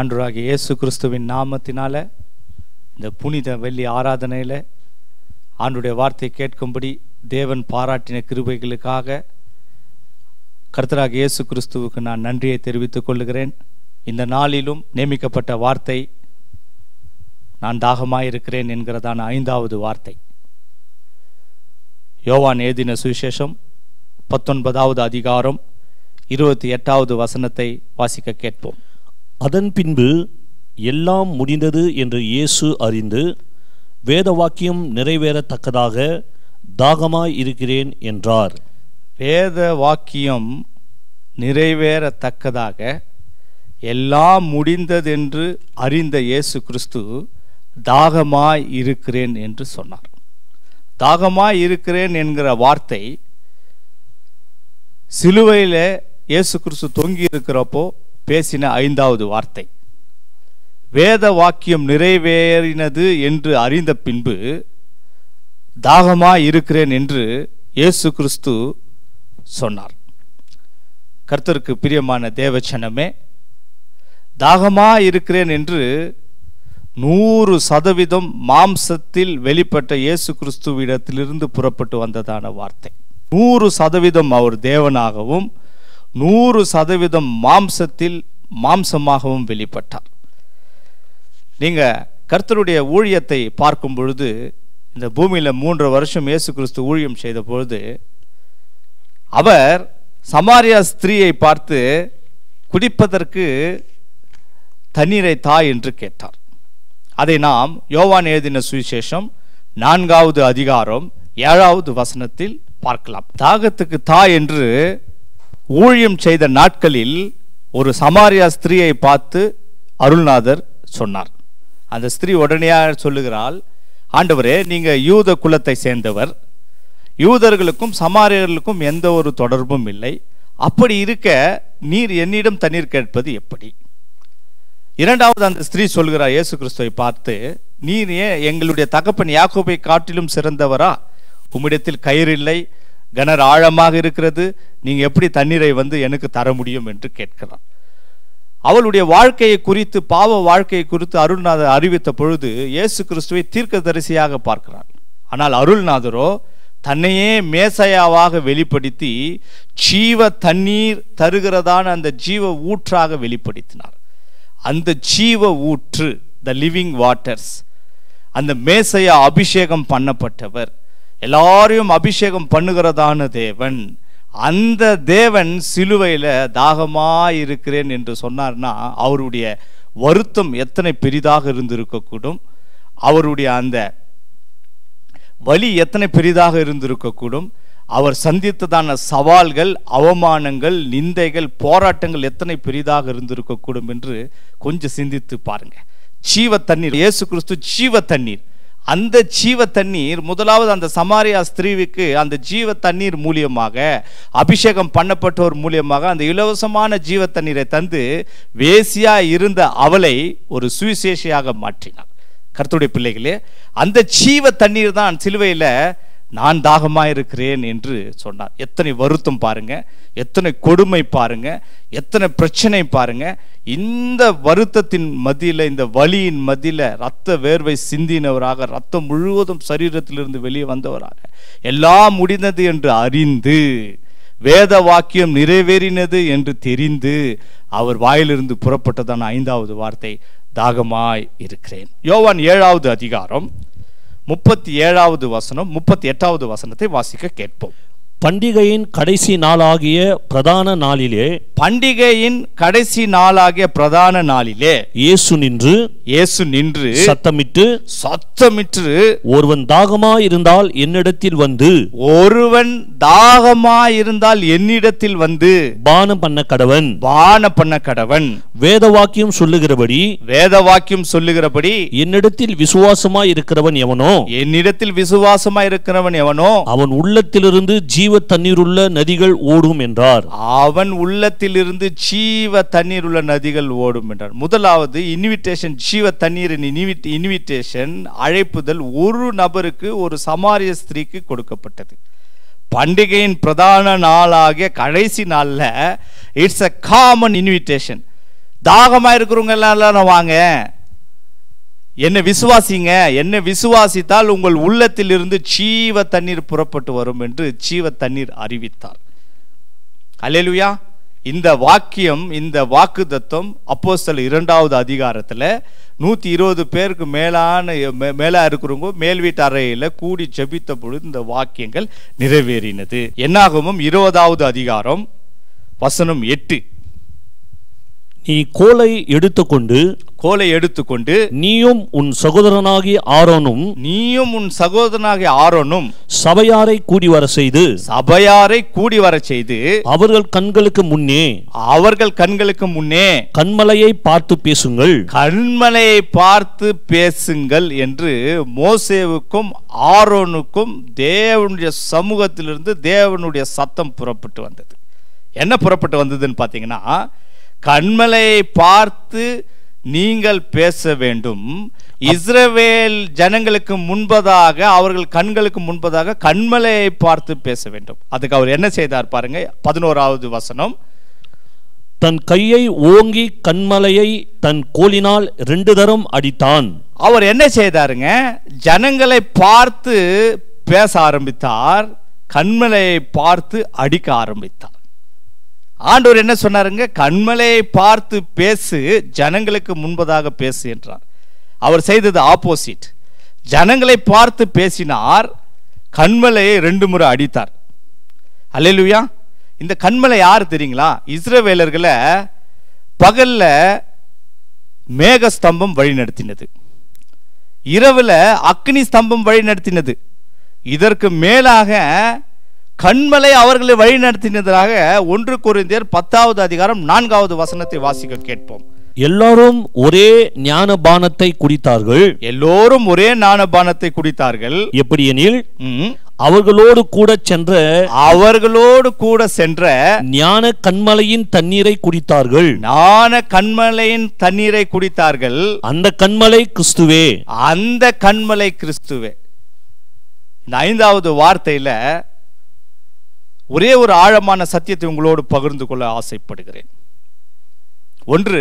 ஆண்டவராகிய இயேசு கிறிஸ்துவின் நாமத்தினால இந்த புனித வெள்ளி ஆராதனையில் ஆண்டுடைய வார்த்தையை கேட்கும்படி தேவன் பாராட்டின கிருபைகளுக்காக கர்த்தராகிய இயேசு கிறிஸ்துவுக்கு நான் நன்றியை தெரிவித்துக் கொள்கிறேன் இந்த நாளிலும் நியமிக்கப்பட்ட வார்த்தை நான் தாகமாயிருக்கிறேன் என்கிறதான ஐந்தாவது வார்த்தை யோவான் ஏதின சுவிசேஷம் பத்தொன்பதாவது அதிகாரம் இருபத்தி எட்டாவது வசனத்தை வாசிக்க கேட்போம் அதன் பின்பு எல்லாம் முடிந்தது என்று இயேசு அறிந்து வேத வாக்கியம் நிறைவேறத்தக்கதாக தாகமாய் இருக்கிறேன் என்றார் வேத வாக்கியம் நிறைவேறத்தக்கதாக எல்லாம் முடிந்ததென்று அறிந்த இயேசு கிறிஸ்து தாகமாய் இருக்கிறேன் என்று சொன்னார் தாகமாய் இருக்கிறேன் என்கிற வார்த்தை சிலுவையில் இயேசு கிறிஸ்து தொங்கி இருக்கிறப்போ பேசின ஐந்தாவது வார்த்தை வேத வாக்கியம் நிறைவேறினது என்று அறிந்த பின்பு தாகமாய் இருக்கிறேன் என்று இயேசு கிறிஸ்து சொன்னார் கர்த்தருக்கு பிரியமான தேவச்சனமே தாகமாய் இருக்கிறேன் என்று நூறு சதவீதம் மாம்சத்தில் வெளிப்பட்ட இயேசு கிறிஸ்துவிடத்திலிருந்து புறப்பட்டு வந்ததான வார்த்தை நூறு சதவீதம் அவர் தேவனாகவும் நூறு சதவீதம் மாம்சத்தில் மாம்சமாகவும் வெளிப்பட்டார் நீங்க கர்த்தருடைய ஊழியத்தை பார்க்கும் பொழுது இந்த பூமியில மூன்று வருஷம் இயேசு கிறிஸ்து ஊழியம் செய்த பொழுது அவர் சமாரியா ஸ்திரீயை பார்த்து குடிப்பதற்கு தண்ணீரை தா என்று கேட்டார் அதை நாம் யோவான் எழுதின சுவிசேஷம் நான்காவது அதிகாரம் ஏழாவது வசனத்தில் பார்க்கலாம் தாகத்துக்கு தா என்று ஊழியம் செய்த நாட்களில் ஒரு சமாரியா ஸ்திரீயை பார்த்து அருள்நாதர் சொன்னார் அந்த ஸ்திரீ உடனேயாக சொல்லுகிறாள் ஆண்டவரே நீங்க யூத குலத்தை சேர்ந்தவர் யூதர்களுக்கும் சமாரியர்களுக்கும் எந்த ஒரு தொடர்பும் இல்லை அப்படி இருக்க நீர் என்னிடம் தண்ணீர் கேட்பது எப்படி இரண்டாவது அந்த ஸ்திரீ சொல்கிறார் இயேசு கிறிஸ்துவை பார்த்து நீர் ஏன் எங்களுடைய தகப்பன் யாக்கோபை காட்டிலும் சிறந்தவரா உம்மிடத்தில் கயிறு இல்லை கணர் ஆழமாக இருக்கிறது நீங்க எப்படி தண்ணீரை வந்து எனக்கு தர முடியும் என்று கேட்கிறார் அவளுடைய வாழ்க்கையை குறித்து பாவ வாழ்க்கையை குறித்து அருள்நாதர் அறிவித்த பொழுது இயேசு கிறிஸ்துவை தீர்க்கதரிசியாக பார்க்கிறார் ஆனால் அருள்நாதரோ தன்னையே மேசையாவாக வெளிப்படுத்தி ஜீவ தண்ணீர் தருகிறதான அந்த ஜீவ ஊற்றாக வெளிப்படுத்தினார் அந்த ஜீவ ஊற்று த லிவிங் வாட்டர்ஸ் அந்த மேசையா அபிஷேகம் பண்ணப்பட்டவர் எல்லாரையும் அபிஷேகம் பண்ணுகிறதான தேவன் அந்த தேவன் சிலுவையில் தாகமாய் இருக்கிறேன் என்று சொன்னார்னா அவருடைய வருத்தம் எத்தனை பெரிதாக இருந்திருக்கக்கூடும் அவருடைய அந்த வலி எத்தனை பெரிதாக இருந்திருக்கக்கூடும் அவர் சந்தித்ததான சவால்கள் அவமானங்கள் நிந்தைகள் போராட்டங்கள் எத்தனை பெரிதாக இருந்திருக்கக்கூடும் என்று கொஞ்சம் சிந்தித்து பாருங்க ஜீவ தண்ணீர் இயேசு கிறிஸ்து ஜீவ தண்ணீர் அந்த ஜீவ தண்ணீர் முதலாவது அந்த சமாரியா ஸ்திரீவுக்கு அந்த ஜீவ தண்ணீர் மூலியமாக அபிஷேகம் பண்ணப்பட்டோர் மூலியமாக அந்த இலவசமான ஜீவ தண்ணீரை தந்து வேசியா இருந்த அவளை ஒரு சுவிசேஷியாக மாற்றினார் கர்த்தருடைய பிள்ளைகளே அந்த ஜீவ தண்ணீர் தான் சிலுவையில் நான் தாகமாக இருக்கிறேன் என்று சொன்னார் எத்தனை வருத்தம் பாருங்க எத்தனை கொடுமை பாருங்க எத்தனை பிரச்சனை பாருங்க இந்த வருத்தத்தின் மத்தியில் இந்த வலியின் மத்தியில் ரத்த வேர்வை சிந்தினவராக ரத்தம் முழுவதும் சரீரத்திலிருந்து வெளியே வந்தவராக எல்லாம் முடிந்தது என்று அறிந்து வேத வாக்கியம் நிறைவேறினது என்று தெரிந்து அவர் வாயிலிருந்து புறப்பட்டதான ஐந்தாவது வார்த்தை தாகமாய் இருக்கிறேன் யோவான் ஏழாவது அதிகாரம் முப்பத்தி ஏழாவது வசனம் முப்பத்தி எட்டாவது வசனத்தை வாசிக்க கேட்போம் பண்டிகையின் கடைசி நாளாகிய பிரதான நாளிலே பண்டிகையின் கடைசி நாளாகிய பிரதான நாளிலே இயேசு நின்று இயேசு நின்று சத்தமிட்டு சத்தமிட்டு ஒருவன் தாகமாய் இருந்தால் என்னிடத்தில் வந்து ஒருவன் தாகமாயிருந்தால் என்னிடத்தில் வந்து பானம் பண்ண கடவன் பான பண்ண கடவன் வேத வாக்கியம் சொல்லுகிறபடி வேத வாக்கியம் சொல்லுகிறபடி என்னிடத்தில் விசுவாசமாய் இருக்கிறவன் எவனோ என்னிடத்தில் விசுவாசமா இருக்கிறவன் எவனோ அவன் உள்ளத்திலிருந்து ஜீவ தண்ணீருள்ள நதிகள் ஓடும் என்றார் அவன் உள்ளத்திலிருந்து ஜீவ தண்ணீர் உள்ள நதிகள் ஓடும் என்றார் முதலாவது இன்விடேஷன் ஜீவ தண்ணீரின் இன்விடேஷன் அழைப்புதல் ஒரு நபருக்கு ஒரு சமாரிய ஸ்திரீக்கு கொடுக்கப்பட்டது பண்டிகையின் பிரதான நாளாகிய கடைசி நாளில் இட்ஸ் அ காமன் இன்விடேஷன் தாகமா இருக்கிறவங்க எல்லாம் வாங்க என்ன விசுவாசிங்க என்ன விசுவாசித்தால் உங்கள் உள்ளத்தில் இருந்து ஜீவ தண்ணீர் புறப்பட்டு வரும் என்று ஜீவ தண்ணீர் அறிவித்தார் அல்லேலுயா இந்த வாக்கியம் இந்த வாக்கு தத்துவம் அப்போஸ்தல இரண்டாவது அதிகாரத்துல நூத்தி இருபது பேருக்கு மேலான மே- மேலா இருக்கிறவங்க மேல் வீட்டு அறையில கூடி ஜெபித்த பொழுது இந்த வாக்கியங்கள் நிறைவேறினது என்னாகமும் இருபதாவது அதிகாரம் வசனம் எட்டு நீ கோலை எடுத்துக்கொண்டு கோலை எடுத்துக்கொண்டு நீயும் உன் சகோதரனாகிய ஆரோனும் நீயும் உன் சகோதரனாகிய ஆரோனும் சபையாரை கூடி வர செய்து சபையாரை கூடி வரச் செய்து அவர்கள் கண்களுக்கு முன்னே அவர்கள் கண்களுக்கு முன்னே கண்மலையை பார்த்து பேசுங்கள் கண்மலையை பார்த்து பேசுங்கள் என்று மோசேவுக்கும் ஆரோனுக்கும் தேவனுடைய சமூகத்திலிருந்து தேவனுடைய சத்தம் புறப்பட்டு வந்தது என்ன புறப்பட்டு வந்ததுன்னு பார்த்தீங்கன்னா கண்மலையை பார்த்து நீங்கள் பேச வேண்டும் இஸ்ரவேல் ஜனங்களுக்கு முன்பதாக அவர்கள் கண்களுக்கு முன்பதாக கண்மலையை பார்த்து பேச வேண்டும் அதுக்கு அவர் என்ன செய்தார் பாருங்க பதினோராவது வசனம் தன் கையை ஓங்கி கண்மலையை தன் கோலினால் ரெண்டு தரம் அடித்தான் அவர் என்ன செய்தாருங்க ஜனங்களை பார்த்து பேச ஆரம்பித்தார் கண்மலையை பார்த்து அடிக்க ஆரம்பித்தார் ஆண்டவர் என்ன சொன்னாருங்க கண்மலையை பார்த்து பேசு ஜனங்களுக்கு முன்பதாக பேசு என்றார் அவர் செய்தது ஆப்போசிட் ஜனங்களை பார்த்து பேசினார் கண்மலையை ரெண்டு முறை அடித்தார் அல்லேலூயா இந்த கண்மலை யார் தெரியுங்களா இஸ்ரவேலர்களை பகல்ல மேக ஸ்தம்பம் வழி நடத்தினது இரவுல அக்னி ஸ்தம்பம் வழி நடத்தினது இதற்கு மேலாக கண்மலை அவர்களை வழி நடத்தினதாக ஒன்று கொரிந்தியர் பத்தாவது அதிகாரம் நான்காவது வசனத்தை வாசிக்க கேட்போம் எல்லாரும் ஒரே ஞானபானத்தை குடித்தார்கள் எல்லோரும் ஒரே ஞானபானத்தை குடித்தார்கள் எப்படியெனில் ம். அவர்களோடு கூட சென்ற அவர்களோடு கூட சென்ற ஞான கண்மலையின் தண்ணீரை குடித்தார்கள் ஞான கண்மலையின் தண்ணீரை குடித்தார்கள் அந்த கண்மலை கிறிஸ்துவே அந்த கண்மலை கிறிஸ்துவே இந்த ஐந்தாவது வார்த்தையில ஒரே ஒரு ஆழமான சத்தியத்தை உங்களோடு பகிர்ந்து கொள்ள ஆசைப்படுகிறேன் ஒன்று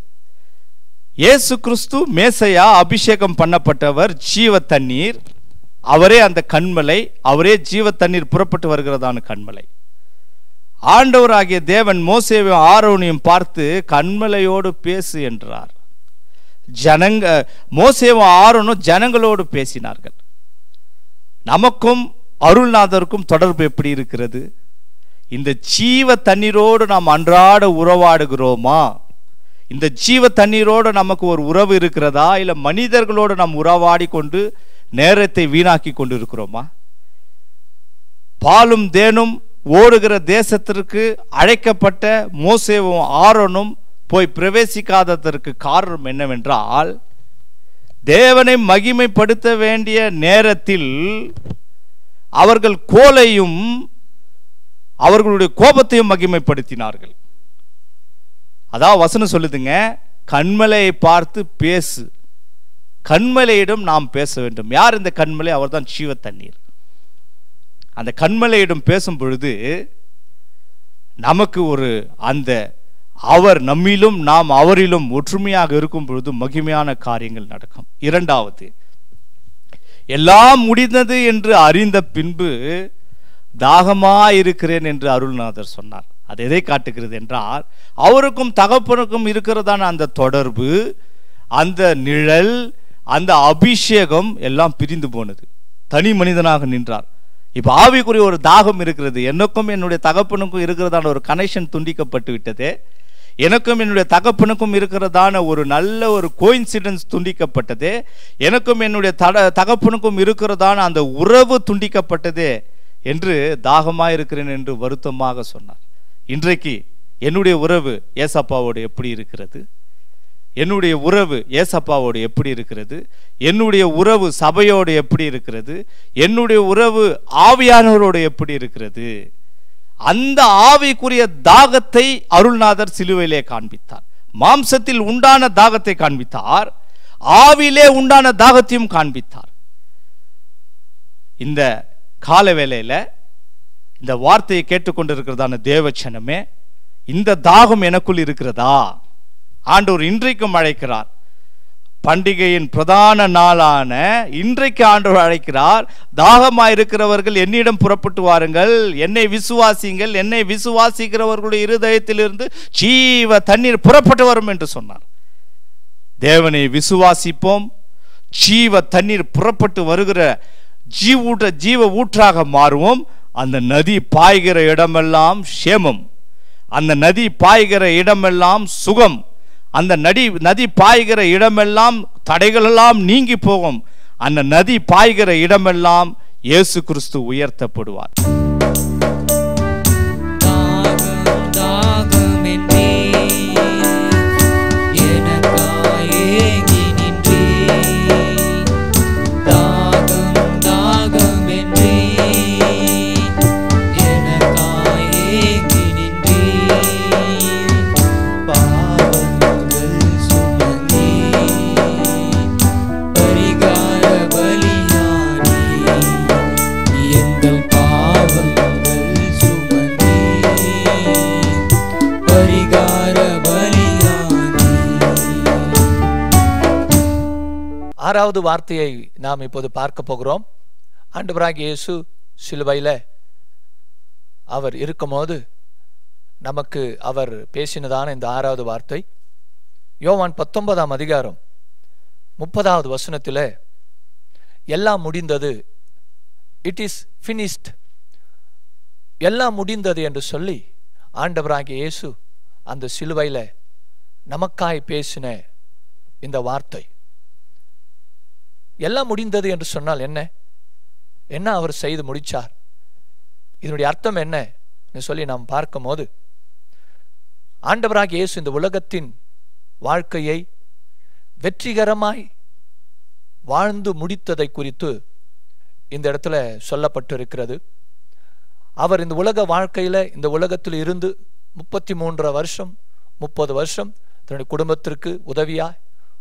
இயேசு கிறிஸ்து மேசையா அபிஷேகம் பண்ணப்பட்டவர் ஜீவ தண்ணீர் அவரே அந்த கண்மலை அவரே ஜீவ தண்ணீர் புறப்பட்டு வருகிறதான கண்மலை ஆண்டவராகிய தேவன் மோசேவையும் ஆரோனையும் பார்த்து கண்மலையோடு பேசு என்றார் ஜனங்க மோசேவும் ஆரோனும் ஜனங்களோடு பேசினார்கள் நமக்கும் அருள்நாதருக்கும் தொடர்பு எப்படி இருக்கிறது இந்த ஜீவ தண்ணீரோடு நாம் அன்றாட உறவாடுகிறோமா இந்த ஜீவ தண்ணீரோடு நமக்கு ஒரு உறவு இருக்கிறதா இல்ல மனிதர்களோடு நாம் உறவாடி கொண்டு நேரத்தை வீணாக்கி கொண்டு இருக்கிறோமா பாலும் தேனும் ஓடுகிற தேசத்திற்கு அழைக்கப்பட்ட மோசேவும் ஆரோனும் போய் பிரவேசிக்காததற்கு காரணம் என்னவென்றால் தேவனை மகிமைப்படுத்த வேண்டிய நேரத்தில் அவர்கள் கோலையும் அவர்களுடைய கோபத்தையும் மகிமைப்படுத்தினார்கள் அதான் வசனம் சொல்லுதுங்க கண்மலையை பார்த்து பேசு கண்மலையிடம் நாம் பேச வேண்டும் யார் இந்த கண்மலை அவர்தான் ஜீவ தண்ணீர் அந்த கண்மலையிடம் பேசும் பொழுது நமக்கு ஒரு அந்த அவர் நம்மிலும் நாம் அவரிலும் ஒற்றுமையாக இருக்கும் பொழுது மகிமையான காரியங்கள் நடக்கும் இரண்டாவது எல்லாம் முடிந்தது என்று அறிந்த பின்பு தாகமா இருக்கிறேன் என்று அருள்நாதர் சொன்னார் அது எதை காட்டுகிறது என்றால் அவருக்கும் தகப்பனுக்கும் இருக்கிறதான அந்த தொடர்பு அந்த நிழல் அந்த அபிஷேகம் எல்லாம் பிரிந்து போனது தனி மனிதனாக நின்றார் இப்ப ஆவிக்குரிய ஒரு தாகம் இருக்கிறது எனக்கும் என்னுடைய தகப்பனுக்கும் இருக்கிறதான ஒரு கனெக்ஷன் துண்டிக்கப்பட்டு விட்டது எனக்கும் என்னுடைய தகப்பனுக்கும் இருக்கிறதான ஒரு நல்ல ஒரு கோயின்சிடன்ஸ் துண்டிக்கப்பட்டது எனக்கும் என்னுடைய தட தகப்பனுக்கும் இருக்கிறதான அந்த உறவு துண்டிக்கப்பட்டது என்று தாகமாக இருக்கிறேன் என்று வருத்தமாக சொன்னார் இன்றைக்கு என்னுடைய உறவு ஏசப்பாவோடு எப்படி இருக்கிறது என்னுடைய உறவு ஏசப்பாவோடு எப்படி இருக்கிறது என்னுடைய உறவு சபையோடு எப்படி இருக்கிறது என்னுடைய உறவு ஆவியானவரோடு எப்படி இருக்கிறது அந்த ஆவிக்குரிய தாகத்தை அருள்நாதர் சிலுவையிலே காண்பித்தார் மாம்சத்தில் உண்டான தாகத்தை காண்பித்தார் ஆவிலே உண்டான தாகத்தையும் காண்பித்தார் இந்த கால வேளையில இந்த வார்த்தையை கேட்டுக்கொண்டிருக்கிறதான தேவச்சனமே இந்த தாகம் எனக்குள் இருக்கிறதா ஆண்டவர் இன்றைக்கும் அழைக்கிறார் பண்டிகையின் பிரதான நாளான இன்றைக்கு ஆண்டவர் அழைக்கிறார் தாகமாய் இருக்கிறவர்கள் என்னிடம் புறப்பட்டு வாருங்கள் என்னை விசுவாசிங்கள் என்னை விசுவாசிக்கிறவர்களுடைய இருதயத்திலிருந்து ஜீவ தண்ணீர் புறப்பட்டு வரும் என்று சொன்னார் தேவனை விசுவாசிப்போம் ஜீவ தண்ணீர் புறப்பட்டு வருகிற ஜீவூட்ட ஜீவ ஊற்றாக மாறுவோம் அந்த நதி பாய்கிற இடமெல்லாம் சேமம் அந்த நதி பாய்கிற இடமெல்லாம் சுகம் அந்த நதி நதி பாய்கிற இடமெல்லாம் தடைகளெல்லாம் நீங்கி போகும் அந்த நதி பாய்கிற இடமெல்லாம் இயேசு கிறிஸ்து உயர்த்தப்படுவார் தாகம் தாகம் என்றே எனக்காய் ஏங்கி நின்றே தாகம் தாகம் என்றே எனக்காய் ஏங்கி நின்றே பாவங்கள் சுமந்தே பரிகார பலியானே எங்கள் பாவங்கள் சுமந்தே பரிகார பலியானே ஆறாவது வார்த்தையை நாம் இப்போது பார்க்க போகிறோம் ஆண்டவராகிய இயேசு சிலுவையில் அவர் இருக்கும்போது நமக்கு அவர் பேசினதான இந்த ஆறாவது வார்த்தை யோவான் பத்தொன்பதாம் அதிகாரம் முப்பதாவது வசனத்தில் எல்லாம் முடிந்தது இட் இஸ் finished எல்லாம் முடிந்தது என்று சொல்லி ஆண்டவராகிய இயேசு அந்த சிலுவையில் நமக்காய் பேசின இந்த வார்த்தை எல்லாம் முடிந்தது என்று சொன்னால் என்ன என்ன அவர் செய்து முடிச்சார் இதனுடைய அர்த்தம் என்ன என்று சொல்லி நாம் பார்க்கும்போது ஆண்டவராகிய இயேசு இந்த உலகத்தின் வாழ்க்கையை வெற்றிகரமாய் வாழ்ந்து முடித்ததை குறித்து இந்த இடத்துல சொல்லப்பட்டிருக்கிறது அவர் இந்த உலக வாழ்க்கையில இந்த உலகத்தில் இருந்து முப்பத்தி மூன்றரை வருஷம் முப்பது வருஷம் தன்னுடைய குடும்பத்திற்கு உதவியாய்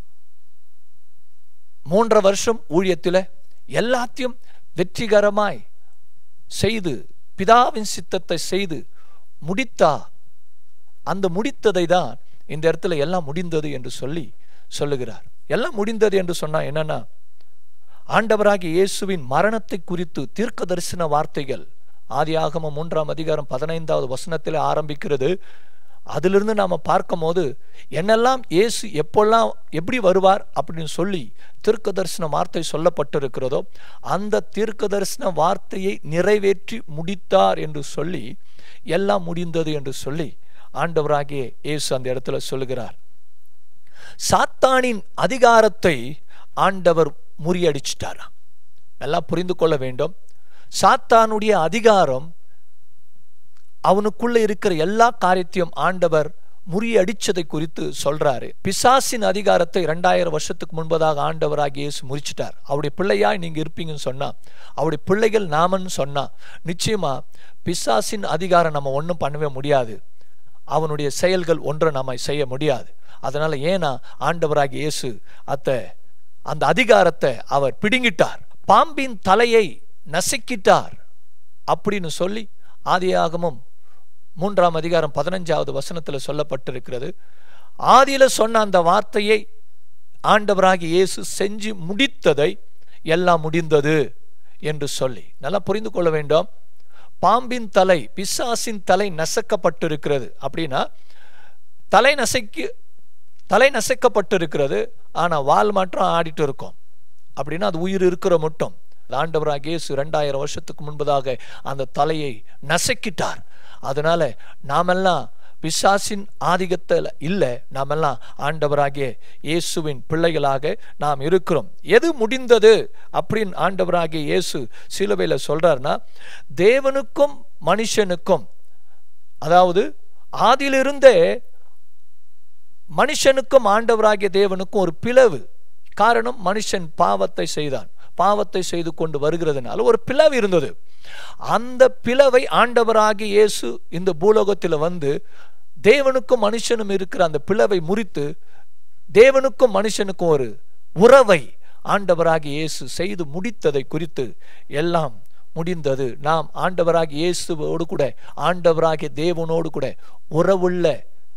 மூன்றரை வருஷம் ஊழியத்தில் எல்லாத்தையும் வெற்றிகரமாய் செய்து பிதாவின் சித்தத்தை செய்து முடித்தா அந்த முடித்ததை தான் இந்த இடத்துல எல்லாம் முடிந்தது என்று சொல்லி சொல்லுகிறார் எல்லாம் முடிந்தது என்று சொன்னா என்னன்னா ஆண்டவராகிய இயேசுவின் மரணத்தை குறித்து தீர்க்க தரிசன வார்த்தைகள் ஆதியாகமம் மூன்றாம் அதிகாரம் பதினைந்தாவது வசனத்தில் ஆரம்பிக்கிறது அதிலிருந்து நாம பார்க்கும்போது என்னெல்லாம் இயேசு எப்பெல்லாம் எப்படி வருவார் அப்படின்னு சொல்லி தீர்க்க தரிசன வார்த்தை சொல்லப்பட்டிருக்கிறதோ அந்த தீர்க்க தரிசன வார்த்தையை நிறைவேற்றி முடித்தார் என்று சொல்லி எல்லாம் முடிந்தது என்று சொல்லி ஆண்டவராகிய இயேசு அந்த இடத்துல சொல்லுகிறார் சாத்தானின் அதிகாரத்தை ஆண்டவர் முறியடிச்சிட்டாராம் நல்லா புரிந்து கொள்ள வேண்டும் சாத்தானுடைய அதிகாரம் அவனுக்குள்ள இருக்கிற எல்லா காரியத்தையும் ஆண்டவர் முறியடிச்சதை குறித்து சொல்றாரு பிசாசின் அதிகாரத்தை இரண்டாயிரம் வருஷத்துக்கு முன்பதாக ஆண்டவராகிய இயேசு முறிச்சிட்டார் அவருடைய பிள்ளையாய் நீங்க இருப்பீங்கன்னு சொன்னா அவருடைய பிள்ளைகள் நாமன்னு சொன்னா நிச்சயமா பிசாசின் அதிகாரம் நம்ம ஒன்றும் பண்ணவே முடியாது அவனுடைய செயல்கள் ஒன்றை நம்ம செய்ய முடியாது அதனால ஏன்னா ஆண்டவராகிய இயேசு அத்த அந்த அதிகாரத்தை அவர் பிடுங்கிட்டார் பாம்பின் தலையை நசுக்கிட்டார் அப்படின்னு சொல்லி ஆதியாகமும் மூன்றாம் அதிகாரம் பதினஞ்சாவது வசனத்துல சொல்லப்பட்டிருக்கிறது ஆதியில சொன்ன அந்த வார்த்தையை ஆண்டவராகிய இயேசு செஞ்சு முடித்ததை எல்லாம் முடிந்தது என்று சொல்லி நல்லா புரிந்து கொள்ள வேண்டும் பாம்பின் தலை பிசாசின் தலை நசக்கப்பட்டிருக்கிறது அப்படின்னா தலை நசைக்கு தலை நசைக்கப்பட்டிருக்கிறது ஆனா வால் மாற்றம் ஆடிட்டு இருக்கும் அப்படின்னா அது உயிர் இருக்கிற மட்டும் ஆண்டவராக இயேசு ரெண்டாயிரம் வருஷத்துக்கு முன்பதாக அந்த தலையை நசைக்கிட்டார் அதனால நாமெல்லாம் பிசாசின் ஆதிக்கத்தில் இல்லை நாமெல்லாம் ஆண்டவராகிய இயேசுவின் பிள்ளைகளாக நாம் இருக்கிறோம் எது முடிந்தது அப்படின்னு ஆண்டவராகிய இயேசு சிலுவையில் சொல்றாருன்னா தேவனுக்கும் மனுஷனுக்கும் அதாவது ஆதியிலிருந்தே மனுஷனுக்கும் ஆண்டவராகிய தேவனுக்கும் ஒரு பிளவு காரணம் மனுஷன் பாவத்தை செய்தான் பாவத்தை செய்து கொண்டு வருகிறதுனால ஒரு பிளவு இருந்தது அந்த பிளவை ஆண்டவராகிய இயேசு இந்த பூலோகத்தில் வந்து தேவனுக்கும் மனுஷனும் இருக்கிற அந்த பிளவை முறித்து தேவனுக்கும் மனுஷனுக்கும் ஒரு உறவை ஆண்டவராகிய இயேசு செய்து முடித்ததை குறித்து எல்லாம் முடிந்தது நாம் ஆண்டவராகிய இயேசுவோடு கூட ஆண்டவராகிய தேவனோடு கூட உறவுள்ள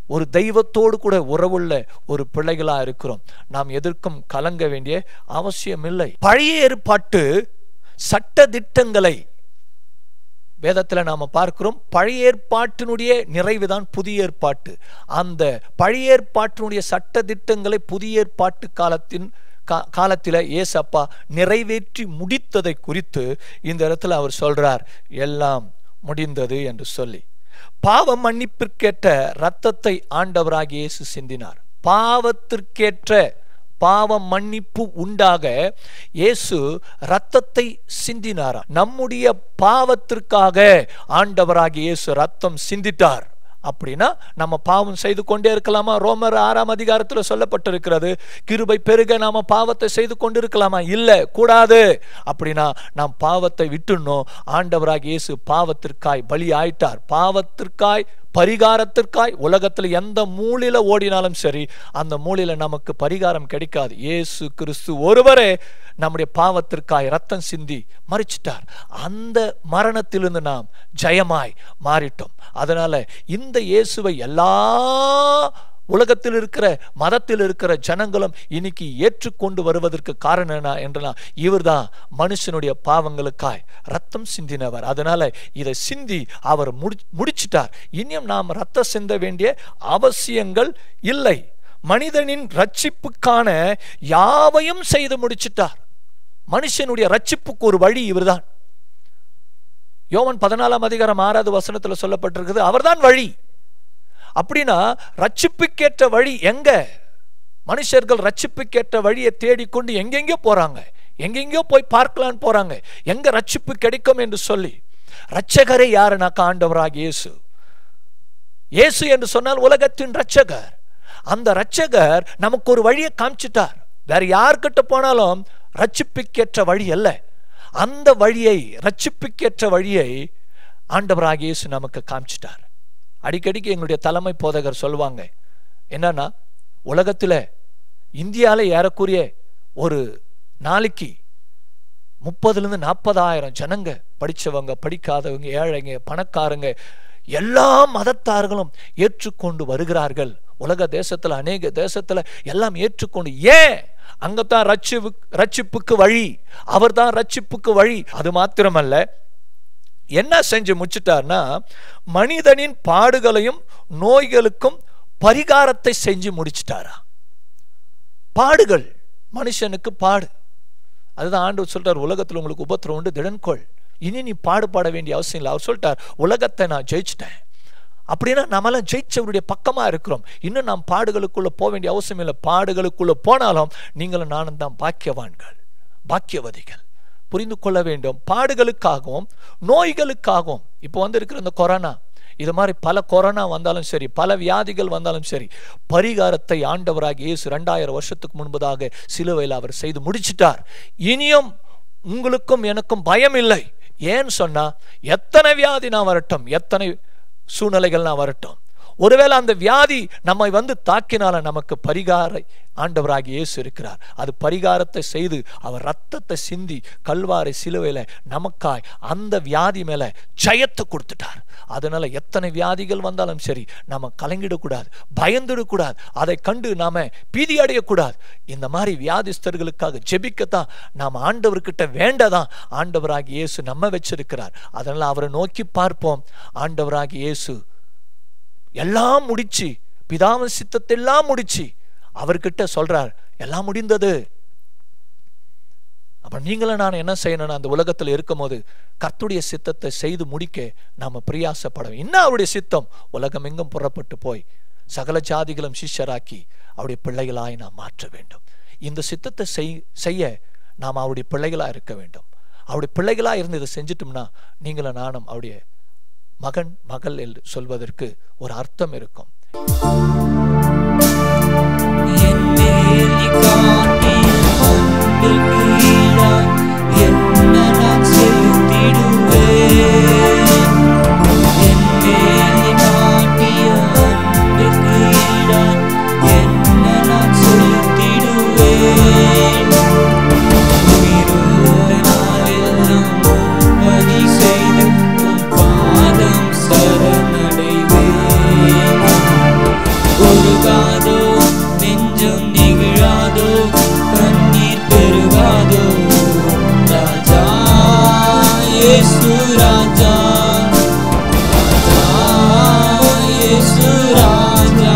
ஒரு தெய்வத்தோடு கூட உறவுள்ள ஒரு பிள்ளைகளா இருக்கிறோம் நாம் எதற்கும் கலங்க வேண்டிய அவசியம் இல்லை பழைய ஏற்பாட்டு சட்ட திட்டங்களை வேதத்துல நாம பார்க்கிறோம் பழைய ஏற்பாட்டினுடைய நிறைவுதான் புதிய ஏற்பாட்டு அந்த பழைய ஏற்பாட்டினுடைய சட்ட திட்டங்களை புதிய ஏற்பாட்டு காலத்தின் கா- காலத்தில ஏசப்பா நிறைவேற்றி முடித்ததை குறித்து இந்த இடத்துல அவர் சொல்றார் எல்லாம் முடிந்தது என்று சொல்லி பாவ மன்னிப்பிற்கேற்ற இரத்தத்தை ஆண்டவராகிய இயேசு சிந்தினார் பாவத்திற்கேற்ற பாவ மன்னிப்பு உண்டாக இயேசு ரத்தத்தை சிந்தினாராம் நம்முடைய பாவத்திற்காக ஆண்டவராகிய இயேசு ரத்தம் சிந்திட்டார் அப்படின்னா நம்ம பாவம் செய்து கொண்டே இருக்கலாமா ரோமர் ஆறாம் அதிகாரத்துல சொல்லப்பட்டிருக்கிறது கிருபை பெருக நாம பாவத்தை செய்து கொண்டிருக்கலாமா இல்ல கூடாது அப்படின்னா நாம் பாவத்தை விட்டுணும் ஆண்டவராகிய இயேசு பாவத்திற்காய் பலி ஆயிட்டார் பாவத்திற்காய் பரிகாரத்திற்காய் உலகத்துல எந்த மூலையில ஓடினாலும் சரி அந்த மூலையில நமக்கு பரிகாரம் கிடைக்காது இயேசு கிறிஸ்து ஒருவரே நம்முடைய பாவத்திற்காய் ரத்தம் சிந்தி மறிச்சிட்டார் அந்த மரணத்திலிருந்து நாம் ஜெயமாய் மாறிட்டோம் அதனால இந்த இயேசுவை எல்லா உலகத்தில் இருக்கிற மதத்தில் இருக்கிற ஜனங்களும் இன்னைக்கு ஏற்றுக்கொண்டு வருவதற்கு காரணம் என்ன என்றனா இவர்தான் மனுஷனுடைய பாவங்களுக்காய் ரத்தம் சிந்தினவர் அதனால இதை சிந்தி அவர் முடி முடிச்சிட்டார் இனியும் நாம் ரத்தம் சிந்த வேண்டிய அவசியங்கள் இல்லை மனிதனின் ரட்சிப்புக்கான யாவையும் செய்து முடிச்சிட்டார் மனுஷனுடைய ரட்சிப்புக்கு ஒரு வழி இவர்தான் யோவன் பதினாலாம் அதிகாரம் ஆறாவது வசனத்துல சொல்லப்பட்டிருக்குது அவர்தான் வழி அப்படின்னா ரட்சிப்புக்கேற்ற வழி எங்க மனுஷர்கள் ரட்சிப்புக்கேற்ற வழியை தேடிக்கொண்டு எங்கெங்கோ போறாங்க எங்கெங்கோ போய் பார்க்கலான்னு போறாங்க எங்க ரட்சிப்பு கிடைக்கும் என்று சொல்லி ரட்சகரே யாருனாக்கா ஆண்டவராக இயேசு இயேசு என்று சொன்னால் உலகத்தின் ரட்சகர் அந்த ரட்சகர் நமக்கு ஒரு வழியை காமிச்சிட்டார் வேற யார்கிட்ட போனாலும் ரட்சிப்புக்கேற்ற வழி அல்ல அந்த வழியை ரட்சிப்புக்கேற்ற வழியை ஆண்டவராக இயேசு நமக்கு காமிச்சிட்டார் அடிக்கடிக்கு எங்களுடைய தலைமை போதகர் சொல்லுவாங்க என்னன்னா உலகத்துல இந்தியால ஏறக்குறைய ஒரு நாளைக்கு முப்பதுல இருந்து நாற்பதாயிரம் ஜனங்க படிச்சவங்க படிக்காதவங்க ஏழைங்க பணக்காரங்க எல்லா மதத்தார்களும் ஏற்றுக்கொண்டு வருகிறார்கள் உலக தேசத்துல அநேக தேசத்துல எல்லாம் ஏற்றுக்கொண்டு ஏன் அங்கதான் ரட்சிப்பு ரட்சிப்புக்கு வழி அவர்தான் ரட்சிப்புக்கு வழி அது மாத்திரமல்ல என்ன செஞ்சு முடிச்சிட்டார்னா மனிதனின் பாடுகளையும் நோய்களுக்கும் பரிகாரத்தை செஞ்சு முடிச்சிட்டாரா பாடுகள் மனுஷனுக்கு பாடு அதுதான் ஆண்டவர் சொல்றார் உலகத்துல உங்களுக்கு உபத்திரம் உண்டு திடன்கொள் இனி நீ பாடுபாட வேண்டிய அவசியம் இல்லை அவர் சொல்லிட்டார் உலகத்தை நான் ஜெயிச்சிட்டேன் அப்படின்னா நம்மளாம் ஜெயிச்சவருடைய பக்கமா இருக்கிறோம் இன்னும் நாம் பாடுகளுக்குள்ள போக வேண்டிய அவசியம் இல்லை பாடுகளுக்குள்ள போனாலும் நீங்களும் நானும் தான் பாக்கியவான்கள் பாக்கியவதிகள் புரிந்து கொள்ள வேண்டும் பாடுகளுக்காகவும் நோய்களுக்காகவும் இப்போ வந்து இருக்கிற இந்த கொரோனா இது மாதிரி பல கொரோனா வந்தாலும் சரி பல வியாதிகள் வந்தாலும் சரி பரிகாரத்தை ஆண்டவராக இயேசு ரெண்டாயிரம் வருஷத்துக்கு முன்பதாக சிலுவையில் அவர் செய்து முடிச்சிட்டார் இனியும் உங்களுக்கும் எனக்கும் பயம் இல்லை ஏன்னு சொன்னா எத்தனை வியாதி நான் வரட்டும் எத்தனை சூழ்நிலைகள் நான் வரட்டும் ஒருவேளை அந்த வியாதி நம்மை வந்து தாக்கினால நமக்கு பரிகார ஆண்டவராகி இயேசு இருக்கிறார் அது பரிகாரத்தை செய்து அவர் ரத்தத்தை சிந்தி கல்வாரை சிலுவையில நமக்காய் அந்த வியாதி மேல ஜெயத்தை கொடுத்துட்டார் அதனால எத்தனை வியாதிகள் வந்தாலும் சரி நம்ம கலங்கிடக்கூடாது பயந்துடக்கூடாது அதை கண்டு நாம பீதி அடையக்கூடாது இந்த மாதிரி வியாதிஸ்தர்களுக்காக ஜெபிக்கத்தான் நாம் ஆண்டவர்கிட்ட வேண்டதான் ஆண்டவராகி இயேசு நம்ம வச்சிருக்கிறார் அதனால அவரை நோக்கி பார்ப்போம் ஆண்டவராகி இயேசு எல்லாம் முடிச்சு பிதாவின் சித்தத்தை எல்லாம் முடிச்சு அவர்கிட்ட சொல்றார் எல்லாம் முடிந்தது அப்ப நீங்களும் நான் என்ன செய்யணும்னா அந்த உலகத்துல இருக்கும்போது கர்த்துடைய சித்தத்தை செய்து முடிக்க நாம பிரியாசப்பட இன்னும் அவருடைய சித்தம் உலகம் எங்கும் புறப்பட்டு போய் சகல ஜாதிகளும் சிஷ்யராக்கி அவருடைய பிள்ளைகளாய் நாம் மாற்ற வேண்டும் இந்த சித்தத்தை செய் செய்ய நாம் அவருடைய பிள்ளைகளா இருக்க வேண்டும் அவருடைய பிள்ளைகளா இருந்து இதை செஞ்சிட்டோம்னா நீங்களும் நானும் அவருடைய மகன் மகள் என்று சொல்வதற்கு ஒரு அர்த்தம் இருக்கும் என் மேல் நீ காட்டிய அன்பிற்கு ஈடாய் என்ன நான் செலுத்திடுவேன். என் மேல் நீ காட்டிய அன்பிற்கு ஈடாய் என்ன நான் செலுத்திடுவேன். உயிருள்ள நாளெல்லாம் பணி செய்து உம் பாதம் சரணடைவேன் இயேசு ராஜா ராஜா இயேசு ராஜா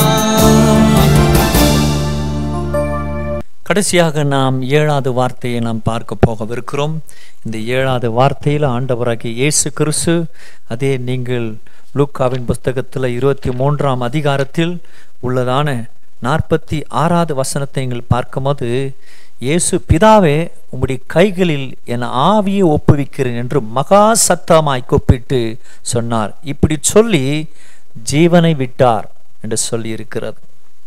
கடைசியாக நாம் ஏழாவது வார்த்தையை நாம் பார்க்க போகவிருக்கிறோம் இந்த ஏழாவது வார்த்தையில் ஆண்டவராகிய இயேசு கிறிஸ்து அதே நீங்கள் லூக்காவின் புஸ்தகத்தில் இருபத்தி மூன்றாம் அதிகாரத்தில் உள்ளதான நாற்பத்தி ஆறாவது வசனத்தை நீங்கள் பார்க்கும்போது இயேசு பிதாவே உம்முடைய கைகளில் என் ஆவியை ஒப்புவிக்கிறேன் என்று மகா சத்தமாய் கூப்பிட்டு சொன்னார் இப்படி சொல்லி ஜீவனை விட்டார் என்று சொல்லி இருக்கிறது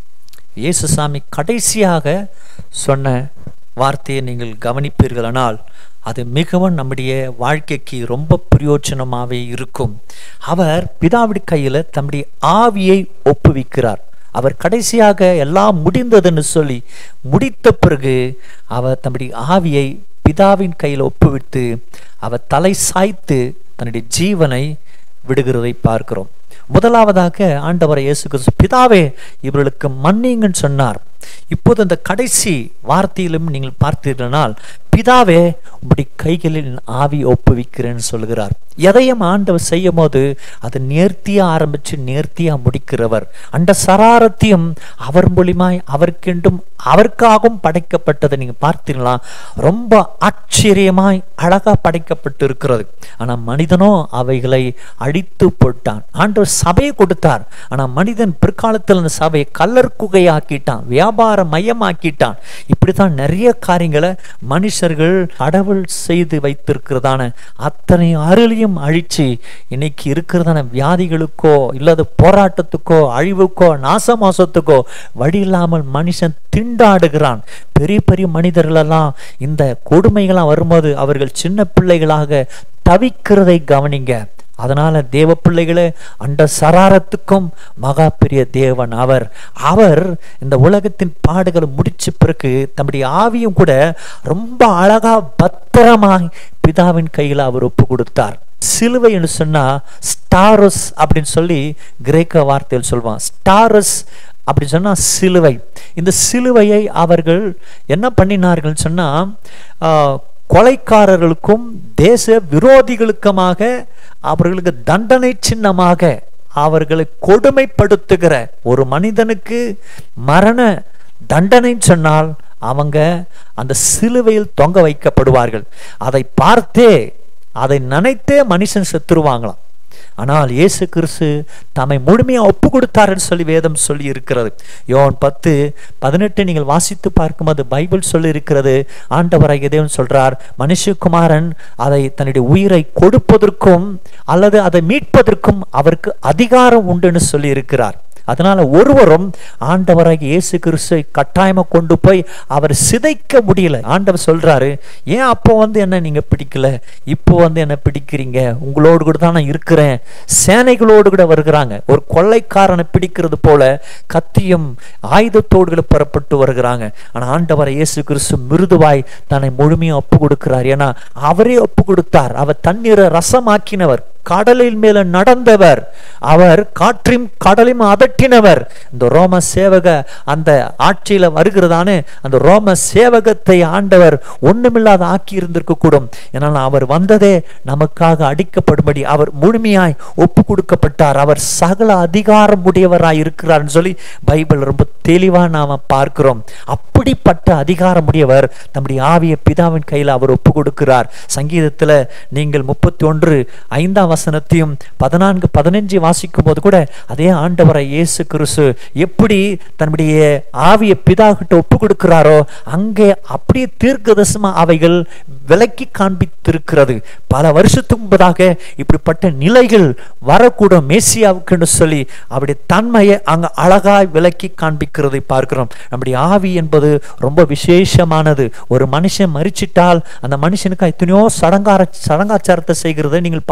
இயேசுசாமி கடைசியாக சொன்ன வார்த்தையை நீங்கள் கவனிப்பீர்களானால் அது மிகவும் நம்முடைய வாழ்க்கைக்கு ரொம்ப பிரயோஜனமாகவே இருக்கும் அவர் பிதாவுடைய கையில் தம்முடைய ஆவியை ஒப்புவிக்கிறார் அவர் கடைசியாக எல்லாம் முடிந்ததுன்னு சொல்லி முடித்த பிறகு அவர் தம்முடைய ஆவியை பிதாவின் கையில் ஒப்புவித்து அவர் தலை சாய்த்து தன்னுடைய ஜீவனை விடுகிறதை பார்க்கிறோம் முதலாவதாக ஆண்டவர் இயேசு கிறிஸ்து பிதாவே இவர்களுக்கு மன்னிங்கன்னு சொன்னார் இப்போது இந்த கடைசி வார்த்தையிலும் நீங்கள் பார்த்தீர்களால் பிதாவே உம்முடைய கைகளில் என் ஆவி ஒப்புவிக்கிறேன்னு சொல்கிறார் எதையும் ஆண்டவர் செய்யும் போது அது நேர்த்தியா ஆரம்பிச்சு நேர்த்தியா முடிக்கிறவர் அந்த சராரத்தையும் அவர் மூலியமாய் அவருக்கென்றும் அவருக்காகவும் படைக்கப்பட்டதை நீங்க பார்த்தீங்களா ரொம்ப ஆச்சரியமாய் அழகா படைக்கப்பட்டு இருக்கிறது ஆனா மனிதனோ அவைகளை அழித்து போட்டான் ஆண்டவர் சபையை கொடுத்தார் ஆனா மனிதன் பிற்காலத்தில் அந்த சபையை கல்லர் குகையாக்கிட்டான் வியாபார மையமாக்கிட்டான் இப்படித்தான் நிறைய காரியங்களை மனுஷர்கள் கடவுள் செய்து வைத்திருக்கிறதான அத்தனை அருளையும் அழிச்சு இன்னைக்கு இருக்கிறதான வியாதிகளுக்கோ இல்லாத போராட்டத்துக்கோ அழிவுக்கோ நாசமாசத்துக்கோ வழி இல்லாமல் மனுஷன் திண்டாடுகிறான் பெரிய பெரிய மனிதர்களெல்லாம் இந்த கொடுமைகளாம் வரும்போது அவர்கள் சின்ன பிள்ளைகளாக தவிக்கிறதை கவனிங்க அதனால தேவ பிள்ளைகளே அந்த சராரத்துக்கும் மகா பெரிய தேவன் அவர் அவர் இந்த உலகத்தின் பாடுகளை முடிச்ச பிறகு தம்முடைய ஆவியும் கூட ரொம்ப அழகா பத்திரமாய் பிதாவின் கையில் அவர் ஒப்பு கொடுத்தார் சிலுவை என்று சொன்னா ஸ்டாரஸ் அப்படின்னு சொல்லி கிரேக்க வார்த்தையில் சொல்வான் ஸ்டாரஸ் அப்படி சொன்னா சிலுவை இந்த சிலுவையை அவர்கள் என்ன பண்ணினார்கள் சொன்னா ஆஹ், கொலைக்காரர்களுக்கும் தேச விரோதிகளுக்குமாக அவர்களுக்கு தண்டனை சின்னமாக அவர்களை கொடுமைப்படுத்துகிற ஒரு மனிதனுக்கு மரண தண்டனை சொன்னால் அவங்க அந்த சிலுவையில் தொங்க வைக்கப்படுவார்கள் அதை பார்த்தே அதை நினைத்தே மனுஷன் செத்துருவாங்களாம் ஆனால் இயேசு கிறிஸ்து தம்மை முழுமையா ஒப்பு கொடுத்தாருன்னு சொல்லி வேதம் சொல்லி இருக்கிறது யோன் பத்து பதினெட்டு நீங்கள் வாசித்து பார்க்கும்போது பைபிள் சொல்லி இருக்கிறது ஆண்டவராகிய தேவன் சொல்றார் மனுஷகுமாரன் அதை தன்னுடைய உயிரை கொடுப்பதற்கும் அல்லது அதை மீட்பதற்கும் அவருக்கு அதிகாரம் உண்டுன்னு சொல்லி இருக்கிறார் அதனால ஒருவரும் ஆண்டவராகிய இயேசு கிறிஸ்துவை கட்டாயமா கொண்டு போய் அவர் சிதைக்க முடியல ஆண்டவர் சொல்றாரு ஏன் அப்போ வந்து என்ன நீங்க பிடிக்கல இப்போ வந்து என்ன பிடிக்கிறீங்க உங்களோடு கூட தான் நான் இருக்கிறேன் சேனைகளோடு கூட வருகிறாங்க ஒரு கொள்ளைக்காரனை பிடிக்கிறது போல கத்தியும் ஆயுதத்தோடு கூட புறப்பட்டு வருகிறாங்க ஆனா ஆண்டவரை இயேசு கிறிஸ்து மிருதுவாய் தன்னை முழுமையா ஒப்பு கொடுக்கிறார் ஏன்னா அவரே ஒப்பு கொடுத்தார் அவர் தண்ணீரை ரசமாக்கினவர் கடலின் மேல நடந்தவர் அவர் காற்றையும் கடலையும் அதட்டினவர் இந்த ரோம சேவக அந்த ஆட்சியில வருகிறதானே அந்த ரோம சேவகத்தை ஆண்டவர் ஒண்ணுமில்லாத ஆக்கி இருந்திருக்க கூடும் ஏனால் அவர் வந்ததே நமக்காக அடிக்கப்படும்படி அவர் முழுமையாய் ஒப்பு கொடுக்கப்பட்டார் அவர் சகல அதிகாரம் உடையவராய் இருக்கிறார்னு சொல்லி பைபிள் ரொம்ப தெளிவா நாம பார்க்கிறோம் அப்படிப்பட்ட அதிகாரம் உடையவர் தம்முடைய ஆவிய பிதாவின் கையில் அவர் ஒப்பு கொடுக்கிறார் சங்கீதத்துல நீங்கள் முப்பத்தி ஒன்று ஐந்தாம் வசனத்தையும் பதினான்கு பதினஞ்சு வாசிக்கும் போது கூட அதே ஆண்டவரை இயேசு கிறிஸ்து எப்படி தன்னுடைய ஆவிய பிதா கிட்ட ஒப்பு கொடுக்கிறாரோ அங்கே அப்படியே தீர்க்கதரிசனமா அவைகள் விலக்கி காண்பித்திருக்கிறது பல வருஷத்துக்கு முன்பதாக இப்படிப்பட்ட நிலைகள் வரக்கூடும் மேசியாவுக்குன்னு சொல்லி அவருடைய தன்மையை அங்க அழகாய் விலக்கி காண்பிக்கிறதை பார்க்கிறோம் நம்முடைய ஆவி என்பது ரொம்ப விசேஷமானது ஒரு மனுஷன் மறிச்சிட்டால் அந்த மனுஷனுக்கு எத்தனையோ சடங்கார சடங்காச்சாரத்தை செய்கிறதை நீங்கள் பார்ப்பீங்க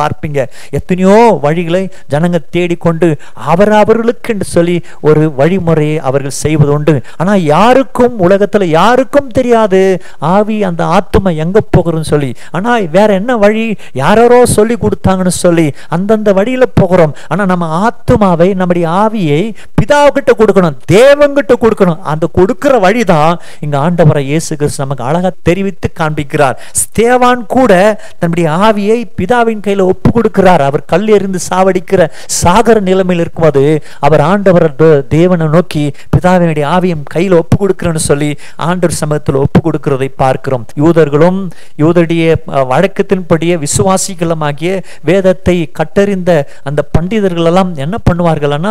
எத்தனையோ வழிகளை ஜனங்க தேடிக்கொண்டு அவர் அவர்களுக்கு என்று சொல்லி ஒரு வழிமுறையை அவர்கள் செய்வது உண்டு ஆனா யாருக்கும் உலகத்துல யாருக்கும் தெரியாது ஆவி அந்த ஆத்துமை எங்க போகிறோம்னு சொல்லி ஆனா வேற என்ன வழி யாரோ சொல்லி கொடுத்தாங்கன்னு சொல்லி அந்தந்த வழியில போகிறோம் ஆனா நம்ம ஆத்துமாவை நம்முடைய ஆவியை பிதாவுக்கிட்ட கொடுக்கணும் தேவங்கிட்ட கொடுக்கணும் அந்த கொடுக்கிற வழிதான் இங்க ஆண்டவரை இயேசு கிறிஸ்து நமக்கு அழகா தெரிவித்து காண்பிக்கிறார் ஸ்தேவான் கூட தன்னுடைய ஆவியை பிதாவின் கையில ஒப்பு கொடுக்கிறார் அவர் கல் எறிந்து சாவடிக்கிற சாகர நிலைமையில் இருக்கும்போது அவர் ஆண்டவர் தே- தேவனை நோக்கி பிதாவினுடைய ஆவியும் கையில ஒப்பு கொடுக்கிறேன்னு சொல்லி ஆண்டவர் சமூகத்தில் ஒப்பு கொடுக்கிறதை பார்க்கிறோம் யூதர்களும் யூதருடைய அஹ், வழக்கத்தின்படியே விசுவாசிகளுமாகிய வேதத்தை கட்டறிந்த அந்த பண்டிதர்கள் எல்லாம் என்ன பண்ணுவார்கள்னா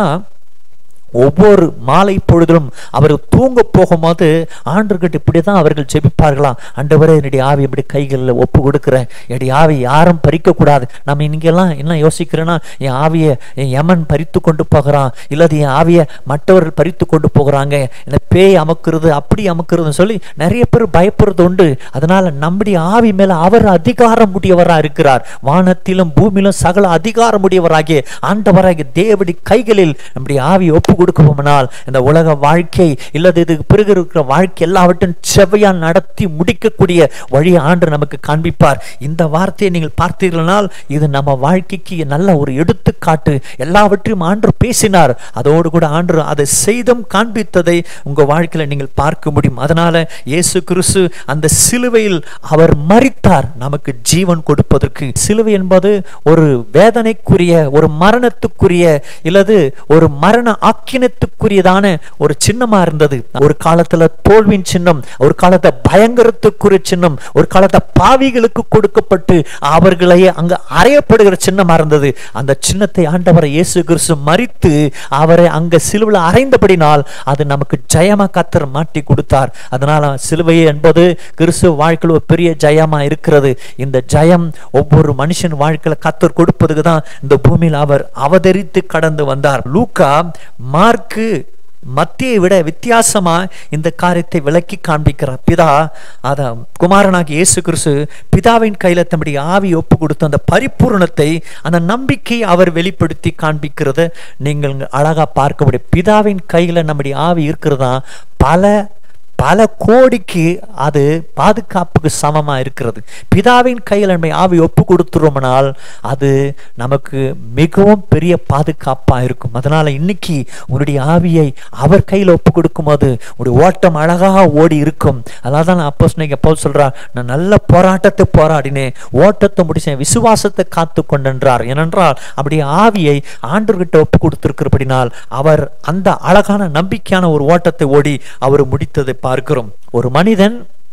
ஒவ்வொரு மாலை பொழுதிலும் அவர் தூங்க போகும்போது ஆண்டர்கிட்ட இப்படி தான் அவர்கள் ஜெபிப்பார்களாம் ஆண்டவரே என்னுடைய ஆவி இப்படி கைகளில் ஒப்பு கொடுக்குறேன் என்னுடைய ஆவி யாரும் பறிக்க கூடாது நம்ம இன்னைக்கெல்லாம் என்ன யோசிக்கிறேன்னா என் ஆவியை என் யமன் பறித்து கொண்டு போகிறான் இல்லது என் ஆவியை மற்றவர்கள் பறித்து கொண்டு போகிறாங்க என்ன பேய் அமக்குறது அப்படி அமக்குறதுன்னு சொல்லி நிறைய பேர் பயப்படுறது உண்டு அதனால நம்முடைய ஆவி மேல அவர் அதிகாரம் உடையவராக இருக்கிறார் வானத்திலும் பூமியிலும் சகல அதிகாரம் உடையவராகிய ஆண்டவராகிய தேவடி கைகளில் நம்முடைய ஆவி ஒப்பு கொடுக்குமானால் இந்த உலக வாழ்க்கை இல்லது இதுக்கு பிறகு இருக்கிற வாழ்க்கை எல்லாவற்றையும் செவ்வையா நடத்தி முடிக்கக்கூடிய வழி ஆண்டு நமக்கு காண்பிப்பார் இந்த வார்த்தையை நீங்கள் பார்த்தீர்களானால் இது நம்ம வாழ்க்கைக்கு நல்ல ஒரு எடுத்துக்காட்டு எல்லாவற்றையும் ஆண்டு பேசினார் அதோடு கூட ஆண்டு அதை செய்தும் காண்பித்ததை உங்க வாழ்க்கையில நீங்கள் பார்க்க முடியும் அதனால இயேசு கிறிஸ்து அந்த சிலுவையில் அவர் மரித்தார் நமக்கு ஜீவன் கொடுப்பதற்கு சிலுவை என்பது ஒரு வேதனைக்குரிய ஒரு மரணத்துக்குரிய இல்லது ஒரு மரண ஆக்கினத்துக்குரியதான ஒரு சின்னமா இருந்தது ஒரு காலத்துல தோல்வியின் சின்னம் ஒரு காலத்தை பயங்கரத்துக்குரிய சின்னம் ஒரு காலத்தை பாவிகளுக்கு கொடுக்கப்பட்டு அவர்களை அங்க அறையப்படுகிற சின்னமா இருந்தது அந்த சின்னத்தை ஆண்டவரை இயேசு கிறிஸ்து மறித்து அவரை அங்க சிலுவையில் அறைந்தபடினால் அது நமக்கு ஜெயமா கத்தர் மாட்டி கொடுத்தார் அதனால சிலுவை என்பது கிறிஸ்துவ வாழ்க்கையில் ஒரு பெரிய ஜெயமா இருக்கிறது இந்த ஜெயம் ஒவ்வொரு மனுஷன் வாழ்க்கையில கத்தர் கொடுப்பதுக்கு தான் இந்த பூமியில் அவர் அவதரித்து கடந்து வந்தார் லூக்கா மார்க்கு மத்தியை விட வித்தியாசமா இந்த காரியத்தை விளக்கி காண்பிக்கிறார் பிதா அத குமாரனாகிய இயேசு கிறிஸ்து பிதாவின் கையில தம்முடைய ஆவி ஒப்பு கொடுத்த அந்த பரிபூரணத்தை அந்த நம்பிக்கை அவர் வெளிப்படுத்தி காண்பிக்கிறத நீங்கள் அழகா பார்க்க முடியும் பிதாவின் கையில நம்முடைய ஆவி இருக்கிறதா பல பல கோடிக்கு அது பாதுகாப்புக்கு சமமா இருக்கிறது பிதாவின் கையில் நம்மை ஆவி ஒப்பு கொடுத்துருவோம்னால் அது நமக்கு மிகவும் பெரிய பாதுகாப்பா இருக்கும் அதனால இன்னைக்கு உன்னுடைய ஆவியை அவர் கையில் ஒப்பு கொடுக்கும்போது உன்னுடைய ஓட்டம் அழகாக ஓடி இருக்கும் அதனால தான் அப்போ நீங்க எப்போ சொல்றா நான் நல்ல போராட்டத்தை போராடினேன் ஓட்டத்தை முடிச்சேன் விசுவாசத்தை காத்து கொண்டென்றார் ஏனென்றால் அப்படி ஆவியை ஆண்டவர்கிட்ட ஒப்பு கொடுத்திருக்கிறபடினால் அவர் அந்த அழகான நம்பிக்கையான ஒரு ஓட்டத்தை ஓடி அவர் முடித்ததை பார்க்கிறோம் ஒரு மனிதன்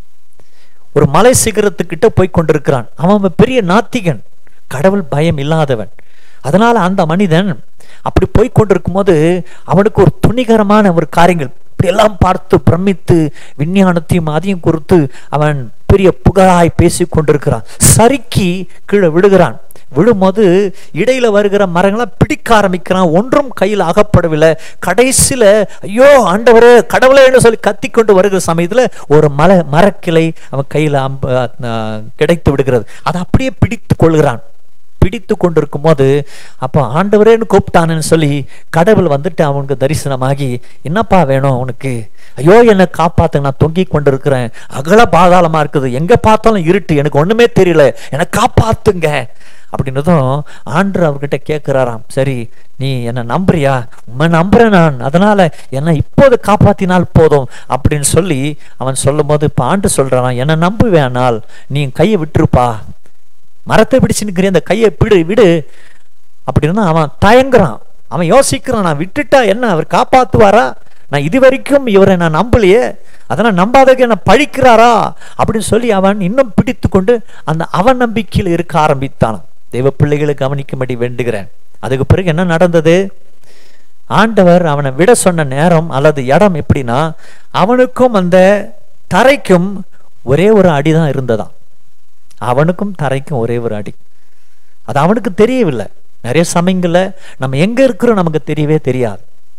ஒரு மலை சிகரத்துக்கிட்ட போய் கொண்டிருக்கிறான் அவன் பெரிய நாத்திகன் கடவுள் பயம் இல்லாதவன் அதனால அந்த மனிதன் அப்படி போய் கொண்டிருக்கும் போது அவனுக்கு ஒரு துணிகரமான ஒரு காரியங்கள் இப்படி எல்லாம் பார்த்து பிரமித்து விஞ்ஞானத்தையும் அதையும் குறித்து அவன் பெரிய புகழாய் பேசிக் கொண்டிருக்கிறான் சறுக்கி கீழே விழுகிறான் விழும்போது இடையில வருகிற மரங்களை பிடிக்க ஆரம்பிக்கிறான் ஒன்றும் கையில் அகப்படவில்லை கடைசியில ஐயோ ஆண்டவரே கடவுளேன்னு சொல்லி கத்திக்கொண்டு வருகிற சமயத்துல ஒரு மலை மரக்கிளை அவன் கையில அம்ப அஹ், கிடைத்து விடுகிறது அதை அப்படியே பிடித்து கொள்கிறான் பிடித்து கொண்டிருக்கும் போது அப்போ ஆண்டவரேன்னு கூப்பிட்டானேன்னு சொல்லி கடவுள் வந்துட்டு அவனுக்கு தரிசனமாகி என்னப்பா வேணும் உனக்கு ஐயோ என்னை காப்பாத்து நான் தொங்கி கொண்டிருக்கிறேன் அகல பாதாளமா இருக்குது எங்க பார்த்தாலும் இருட்டு எனக்கு ஒண்ணுமே தெரியல என்னை காப்பாத்துங்க அப்படின்னதும் ஆண்டு அவர்கிட்ட கேட்கிறாராம் சரி நீ என்னை நம்புறியா உண்மை நம்புறேன் நான் அதனால என்னை இப்போது காப்பாத்தினால் போதும் அப்படின்னு சொல்லி அவன் சொல்லும் போது இப்போ ஆண்டு சொல்றான் என்னை நம்புவேனால் நீ என் கையை விட்டுருப்பா மரத்தை பிடிச்சு நிற்கிற அந்த கையை பிடு விடு அப்படின்னா அவன் தயங்குறான் அவன் யோசிக்கிறான் நான் விட்டுட்டா என்ன அவர் காப்பாத்துவாரா நான் இது வரைக்கும் இவரை நான் நம்பலையே அதனால் நம்பாதக்கு என்ன பழிக்கிறாரா அப்படின்னு சொல்லி அவன் இன்னும் பிடித்து கொண்டு அந்த அவன் நம்பிக்கையில் இருக்க ஆரம்பித்தான் தெய்வ பிள்ளைகளை கவனிக்கும்படி வேண்டுகிறேன் அதுக்கு பிறகு என்ன நடந்தது ஆண்டவர் அவனை விட சொன்ன நேரம் அல்லது இடம் எப்படின்னா அவனுக்கும் அந்த தரைக்கும் ஒரே ஒரு அடிதான் இருந்ததாம் அவனுக்கும் தரைக்கும் ஒரே ஒரு அடி அது அவனுக்கு தெரியவில்லை நிறைய சமயங்கள்ல நம்ம எங்க இருக்கிறோம் நமக்கு தெரியவே தெரியாது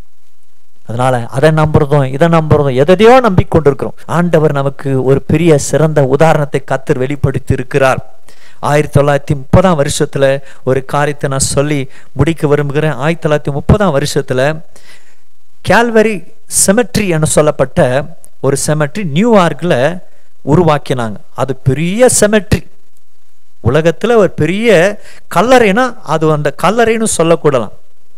அதனால அதை நம்புறதும் இதை நம்புறதும் எதையோ நம்பிக்கொண்டிருக்கிறோம் ஆண்டவர் நமக்கு ஒரு பெரிய சிறந்த உதாரணத்தை கத்தர் வெளிப்படுத்தி இருக்கிறார் ஆயிரத்தி தொள்ளாயிரத்தி முப்பதாம் வருஷத்துல ஒரு காரியத்தை நான் சொல்லி முடிக்க விரும்புகிறேன் ஆயிரத்தி தொள்ளாயிரத்தி முப்பதாம் வருஷத்துல கேல்வரி செமெட்ரி என சொல்லப்பட்ட ஒரு செமெட்ரி நியூயார்க்கில் உருவாக்கினாங்க அது பெரிய செமெட்ரி உலகத்துல ஒரு பெரிய கல்லறைனா அது அந்த கல்லறைன்னு சொல்லக்கூடலாம்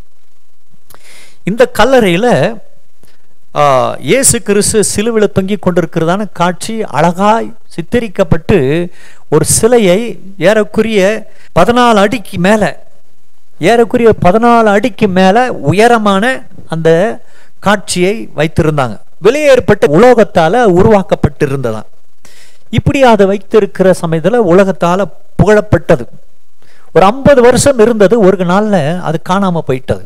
இந்த கல்லறையில ஆ, இயேசு கிறிஸ்து சிலுவையில் தொங்கி கொண்டிருக்கிறதான காட்சி அழகாய் சித்தரிக்கப்பட்டு ஒரு சிலையை ஏறக்குரிய பதினாலு அடிக்கு மேலே ஏறக்குரிய பதினாலு அடிக்கு மேலே உயரமான அந்த காட்சியை வைத்திருந்தாங்க வெளியேற்பட்ட உலோகத்தால உருவாக்கப்பட்டிருந்ததாம் இப்படி அதை வைத்திருக்கிற சமயத்துல உலகத்தால புகழப்பட்டது ஒரு ஐம்பது வருஷம் இருந்தது ஒரு நாள்ல அது காணாம போயிட்டது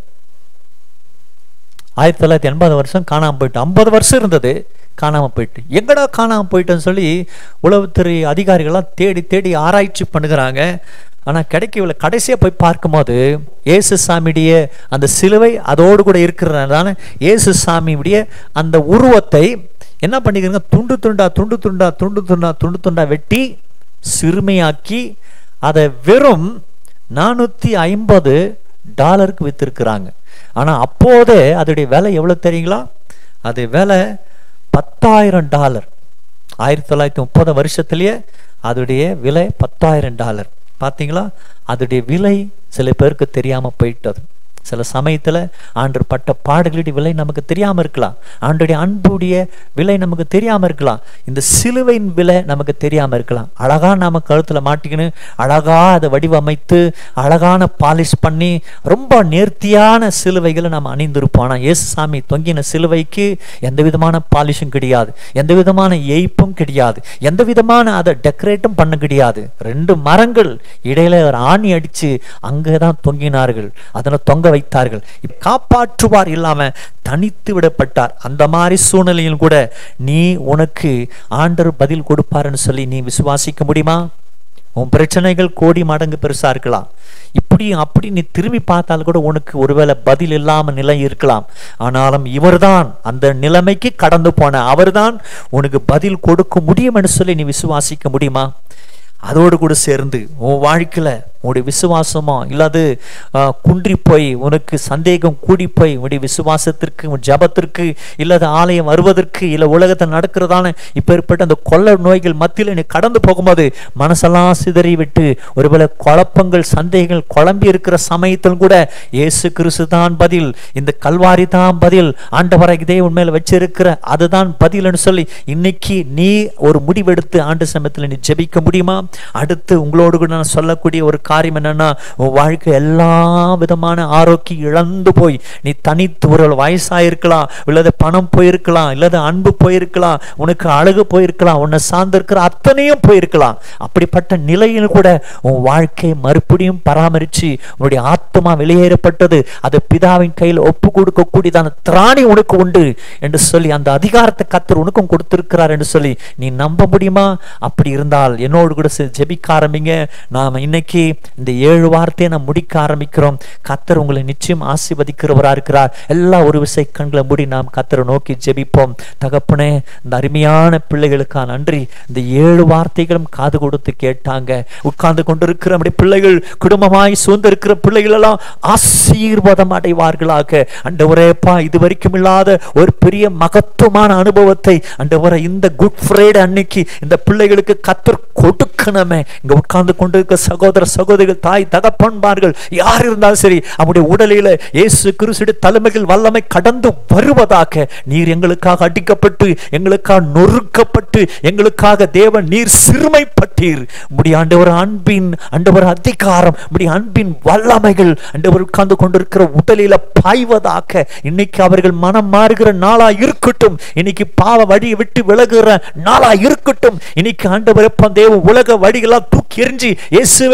ஆயிரத்தி தொள்ளாயிரத்தி எண்பது வருஷம் காணாம போயிட்டு ஐம்பது வருஷம் இருந்தது காணாம போயிட்டு எங்கடா காணாம போயிட்டேன்னு சொல்லி உளவுத்துறை அதிகாரிகள்லாம் தேடி தேடி ஆராய்ச்சி பண்ணுகிறாங்க ஆனா கிடைக்கவில்லை கடைசியா போய் பார்க்கும்போது இயேசு சாமியுடைய அந்த சிலுவை அதோடு கூட இருக்கிறதுனால இயேசு சாமியுடைய அந்த உருவத்தை என்ன பண்ணிக்கிறீங்க துண்டு துண்டா துண்டு துண்டா துண்டு துண்டா துண்டு துண்டா வெட்டி சிறுமையாக்கி அதை வெறும் நானூற்றி ஐம்பது டாலருக்கு வித்திருக்கிறாங்க ஆனா அப்போதே அதோடைய விலை எவ்வளவு தெரியுங்களா அது விலை பத்தாயிரம் டாலர் ஆயிரத்தி தொள்ளாயிரத்தி முப்பது வருஷத்துலயே அதோடைய விலை பத்தாயிரம் டாலர் பாத்தீங்களா அதோடைய விலை சில பேருக்கு தெரியாம போயிட்டது சில சமயத்துல ஆண்டு பட்ட பாடுகளுடைய விலை நமக்கு தெரியாம இருக்கலாம் ஆண்டுடைய அன்புடைய விலை நமக்கு தெரியாம இருக்கலாம் இந்த சிலுவையின் விலை நமக்கு தெரியாம இருக்கலாம் அழகா நாம கழுத்துல மாட்டிக்கின்னு அழகா அதை வடிவமைத்து அழகான பாலிஷ் பண்ணி ரொம்ப நேர்த்தியான சிலுவைகளை நாம் அணிந்திருப்போம் ஆனா இயேசு சாமி தொங்கின சிலுவைக்கு எந்த விதமான பாலிஷும் கிடையாது எந்த விதமான ஏய்ப்பும் கிடையாது எந்த விதமான அதை டெக்கரேட்டும் பண்ண கிடையாது ரெண்டு மரங்கள் இடையில ஒரு ஆணி அடிச்சு அங்கதான் தொங்கினார்கள் அதனை தொங்க வைத்தார்கள் இப்ப காப்பாற்றுவார் இல்லாம தனித்து விடப்பட்டார் அந்த மாதிரி சூழ்நிலையில் கூட நீ உனக்கு ஆண்டவர் பதில் கொடுப்பாருன்னு சொல்லி நீ விசுவாசிக்க முடியுமா உன் பிரச்சனைகள் கோடி மடங்கு பெருசா இருக்கலாம் இப்படி அப்படி நீ திரும்பி பார்த்தால் கூட உனக்கு ஒருவேளை பதில் இல்லாம நிலை இருக்கலாம் ஆனாலும் இவர்தான் அந்த நிலைமைக்கு கடந்து போன அவர்தான் உனக்கு பதில் கொடுக்க முடியும் என்று சொல்லி நீ விசுவாசிக்க முடியுமா அதோடு கூட சேர்ந்து உன் வாழ்க்கையில உன்னுடைய விசுவாசமோ இல்லாது ஆஹ், குன்றி போய் உனக்கு சந்தேகம் கூடி போய் உன்னுடைய விசுவாசத்திற்கு உன் ஜபத்திற்கு இல்லாத ஆலயம் வருவதற்கு இல்ல உலகத்தில் நடக்கிறதான இப்பேற்பட்ட அந்த கொள்ள நோய்கள் மத்தியில் நீ கடந்து போகும்போது மனசெல்லாம் சிதறி விட்டு ஒருவேளை குழப்பங்கள் சந்தேகங்கள் குழம்பி இருக்கிற சமயத்தில் கூட இயேசு கிறிஸ்து தான் பதில் இந்த கல்வாரி தான் பதில் ஆண்டவராக இதே உண்மையில வச்சிருக்கிற அதுதான் பதில்னு சொல்லி இன்னைக்கு நீ ஒரு முடிவெடுத்து ஆண்டு சமயத்தில் நீ ஜெபிக்க முடியுமா அடுத்து உங்களோடு கூட நான் சொல்லக்கூடிய ஒரு காரியம் என்னன்னா உன் வாழ்க்கை எல்லா விதமான ஆரோக்கியம் இழந்து போய் நீ தனித்து ஒரு வயசாயிருக்கலாம் இல்லது பணம் போயிருக்கலாம் இல்லது அன்பு போயிருக்கலாம் உனக்கு அழகு போயிருக்கலாம் உன்னை சார்ந்திருக்கிற அத்தனையும் போயிருக்கலாம் அப்படிப்பட்ட நிலையில் கூட உன் வாழ்க்கையை மறுபடியும் பராமரிச்சு உன்னுடைய ஆத்மா வெளியேறப்பட்டது அது பிதாவின் கையில் ஒப்பு கொடுக்கக்கூடியதான திராணி உனக்கு உண்டு என்று சொல்லி அந்த அதிகாரத்தை கத்தர் உனக்கும் கொடுத்திருக்கிறார் என்று சொல்லி நீ நம்ப முடியுமா அப்படி இருந்தால் என்னோடு கூட சேர்ந்து ஜெபிக்க ஆரம்பிங்க நாம இன்னைக்கு இந்த ஏழு வார்த்தையை நாம் முடிக்க ஆரம்பிக்கிறோம் கத்தர் உங்களை நிச்சயம் ஆசீர்வதிக்கிறவரா இருக்கிறார் எல்லா ஒரு விசை கண்களை மூடி நாம் கத்தரை நோக்கி ஜெபிப்போம் தகப்பனே இந்த அருமையான பிள்ளைகளுக்கா நன்றி இந்த ஏழு வார்த்தைகளும் காது கொடுத்து கேட்டாங்க உட்கார்ந்து கொண்டிருக்கிற நம்முடைய பிள்ளைகள் குடும்பமாய் சூழ்ந்திருக்கிற பிள்ளைகள் எல்லாம் ஆசீர்வாதம் அடைவார்களாக அண்டவரேப்பா இது வரைக்கும் இல்லாத ஒரு பெரிய மகத்துவமான அனுபவத்தை அண்டவரை இந்த குட் ஃப்ரைடே அன்னைக்கு இந்த பிள்ளைகளுக்கு கத்தர் கொடுக்கணுமே இங்க உட்கார்ந்து கொண்டிருக்க சகோதர சகோதரிகள் தாய் தகப்பன்பார்கள் யார் இருந்தாலும் சரி அவருடைய உடலில இயேசு கிறிஸ்துடைய தலைமைகள் வல்லமை கடந்து வருவதாக நீர் எங்களுக்காக அடிக்கப்பட்டு எங்களுக்காக நொறுக்கப்பட்டு எங்களுக்காக தேவன் நீர் சிறுமைப்பட்டீர் உம்முடைய ஆண்டவர் அன்பின் ஆண்டவர் அதிகாரம் உம்முடைய அன்பின் வல்லமைகள் ஆண்டவர் உட்கார்ந்து கொண்டிருக்கிற உடலில பாய்வதாக இன்னைக்கு அவர்கள் மனம் மாறுகிற நாளா இருக்கட்டும் இன்னைக்கு பாவ வழியை விட்டு விலகுகிற நாளா இருக்கட்டும் இன்னைக்கு ஆண்டவர் எப்ப தேவ உலக வழிகளா தூக்கி எறிஞ்சு இயேசுவே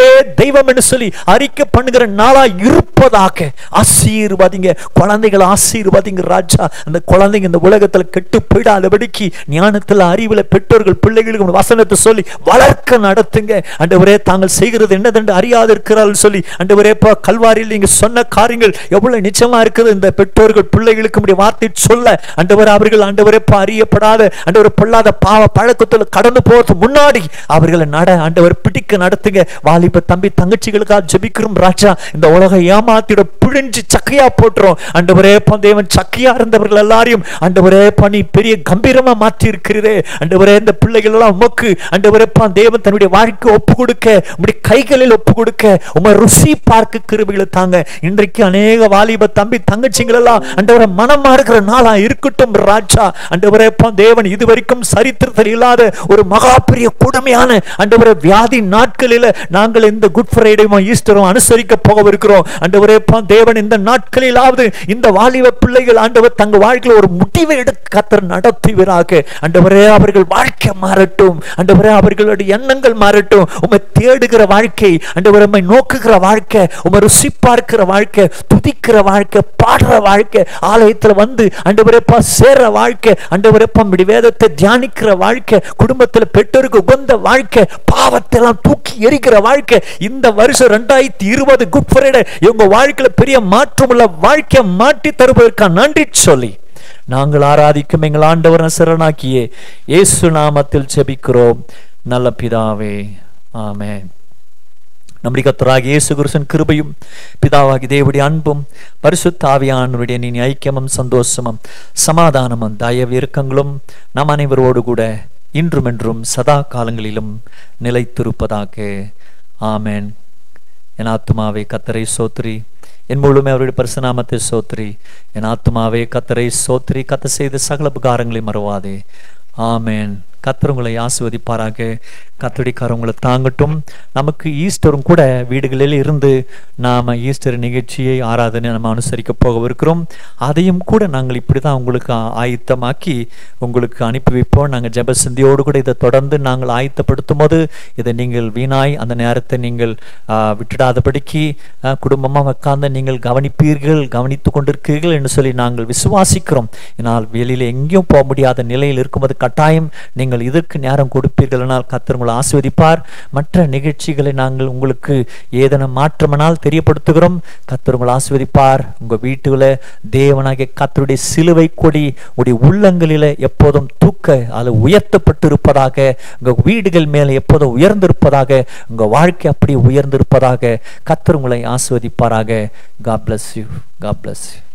தெய்வம் என்று சொல்லி அறிக்கை பண்ணுகிற நாளா இருப்பதாக ஆசீர்வாதிங்க குழந்தைகளை ஆசீர்வாதிங்க ராஜா அந்த குழந்தைங்க இந்த உலகத்துல கெட்டு போயிடாதபடிக்கு ஞானத்துல அறிவுல பெற்றோர்கள் பிள்ளைகளுக்கு உங்க வசனத்தை சொல்லி வளர்க்க நடத்துங்க ஆண்டவரே தாங்கள் செய்கிறது என்னதென்று அறியாது இருக்கிறார்கள் சொல்லி ஆண்டவரே பா கல்வாரியில் நீங்க சொன்ன காரியங்கள் எவ்வளவு நிச்சயமா இருக்குது இந்த பெற்றோர்கள் பிள்ளைகளுக்கு உடைய வார்த்தை சொல்ல ஆண்டவர் அவர்கள் ஆண்டவரே பா அறியப்படாத ஆண்டவர் பொல்லாத பாவ பழக்கத்துல கடந்து போறது முன்னாடி அவர்களை நட ஆண்டவர் பிடிக்க நடத்துங்க வாலிப தம்பி தங்கச்சிகளுக்காக ஜெபிக்கிறோம் ராஜா இந்த உலக ஏமாத்திட பிழிஞ்சு சக்கையா போட்டுரும் ஆண்டவரே பா தேவன் சக்கையா இருந்தவர்கள் எல்லாரையும் ஆண்டவரே பணி பெரிய கம்பீரமா மாற்றி இருக்கிறதே ஆண்டவரே இந்த பிள்ளைகள் எல்லாம் உமக்கு ஆண்டவரே பா தேவன் தன்னுடைய வாழ்க்கை ஒப்பு கொடுக்க உம்முடைய கைகளில் ஒப்பு கொடுக்க உம ருசி பார்க்க கிருபைகளை தாங்க இன்றைக்கு அநேக வாலிப தம்பி தங்கச்சிகள் எல்லாம் ஆண்டவரை மனம் மாறுகிற நாளா இருக்கட்டும் ராஜா ஆண்டவரே பா தேவன் இதுவரைக்கும் சரித்திரத்தில் இல்லாத ஒரு மகா பெரிய கொடுமையான ஆண்டவரே வியாதி நாட்களில நாங்கள் இந்த குட் ஃப்ரைடேவும் ஈஸ்டரும் அனுசரிக்க போகவிருக்கிறோம் ஆண்டவரே பா தேவன் இந்த நாட்களிலாவது இந்த வாலிப பிள்ளைகள் ஆண்டவர் தங்க வாழ்க்கையில் ஒரு முடிவை எடுக்க கத்தர் நடத்துவீராக ஆண்டவரே அவர்கள் வாழ்க்கை மாறட்டும் ஆண்டவரே அவர்களுடைய எண்ணங்கள் மாறட்டும் உம்மை தேடுகிற வாழ்க்கை ஆண்டவரே உம்மை நோக்குகிற வாழ்க்கை உம்மை ருசி பார்க்கிற வாழ்க்கை துதிக்கிற வாழ்க்கை பாடுற வாழ்க்கை ஆலயத்துல வந்து ஆண்டவரே பா சேர்ற வாழ்க்கை ஆண்டவரே பா இப்படி வேதத்தை தியானிக்கிற வாழ்க்கை குடும்பத்துல பெற்றோருக்கு உகந்த வாழ்க்கை பாவத்தை எல்லாம் தூக்கி எரிக்கிற வாழ்க்கை இந்த வருஷம் ரெண்டாயிரத்தி இருபது குட் ஃப்ரைடே இவங்க வாழ்க்கையில பெரிய மாற்றமுள்ள வாழ்க்கை மாட்டி தருவதற்காக நன்றி சொல்லி நாங்கள் ஆராதிக்கும் எங்கள் ஆண்டவர் சரணாக்கியே இயேசு நாமத்தில் ஜெபிக்கிறோம் நல்ல பிதாவே ஆமென் நம்முடைய கத்தராகிய இயேசு கிறிஸ்தன் கிருபையும் பிதாவாகி தேவடைய அன்பும் பரிசுத்த ஆவியானவருடைய நீ ஐக்கியமும் சந்தோஷமும் சமாதானமும் தயவு இறக்கங்களும் நம் அனைவரோடு கூட இன்றும் என்றும் சதா காலங்களிலும் நிலைத்திருப்பதாக ஆமென் என் ஆத்துமாவே கத்தரை சோத்ரி என் முழுமே அவருடைய பரிசுநாமத்தை சோத்ரி என் ஆத்துமாவே கத்தரை சோத்ரி கத்த செய்த சகல உபகாரங்களை மறவாதே ஆமென் கத்தர் உங்களை ஆசிர்வதிப்பாராக கத்தடிக்கார உங்களை தாங்கட்டும் நமக்கு ஈஸ்டரும் கூட வீடுகளில் இருந்து நாம் ஈஸ்டர் நிகழ்ச்சியை ஆராதனை நம்ம அனுசரிக்க போகவிருக்கிறோம் அதையும் கூட நாங்கள் இப்படி தான் உங்களுக்கு ஆ- ஆயத்தமாக்கி உங்களுக்கு அனுப்பி வைப்போம் நாங்கள் ஜெபசந்தியோடு கூட இதை தொடர்ந்து நாங்கள் ஆயத்தப்படுத்தும் போது இதை நீங்கள் வீணாய் அந்த நேரத்தை நீங்கள் ஆ, விட்டுடாதபடிக்கு ஆ, குடும்பமாக உட்கார்ந்து நீங்கள் கவனிப்பீர்கள் கவனித்து கொண்டிருக்கிறீர்கள் என்று சொல்லி நாங்கள் விசுவாசிக்கிறோம் ஏன்னால் வெளியில் எங்கேயும் போக முடியாத நிலையில் இருக்கும்போது கட்டாயம் நீங்கள் இதற்கு நேரம் கொடுப்பீர்கள் என்றால் கர்த்தர் உங்களை ஆசீர்வதிப்பார் மற்ற நிகழ்ச்சிகளை நாங்கள் உங்களுக்கு ஏதேனும் மாற்றமானால் தெரியப்படுத்துகிறோம் கர்த்தர் உங்களை ஆசீர்வதிப்பார் உங்க வீட்டுல தேவனாகிய கர்த்தருடைய சிலுவை கொடி உடைய உள்ளங்களில எப்போதும் தூக்க அது உயர்த்தப்பட்டு இருப்பதாக உங்க வீடுகள் மேல எப்போதும் உயர்ந்திருப்பதாக உங்க வாழ்க்கை அப்படி உயர்ந்திருப்பதாக கர்த்தர் உங்களை ஆசீர்வதிப்பாராக God bless you God bless you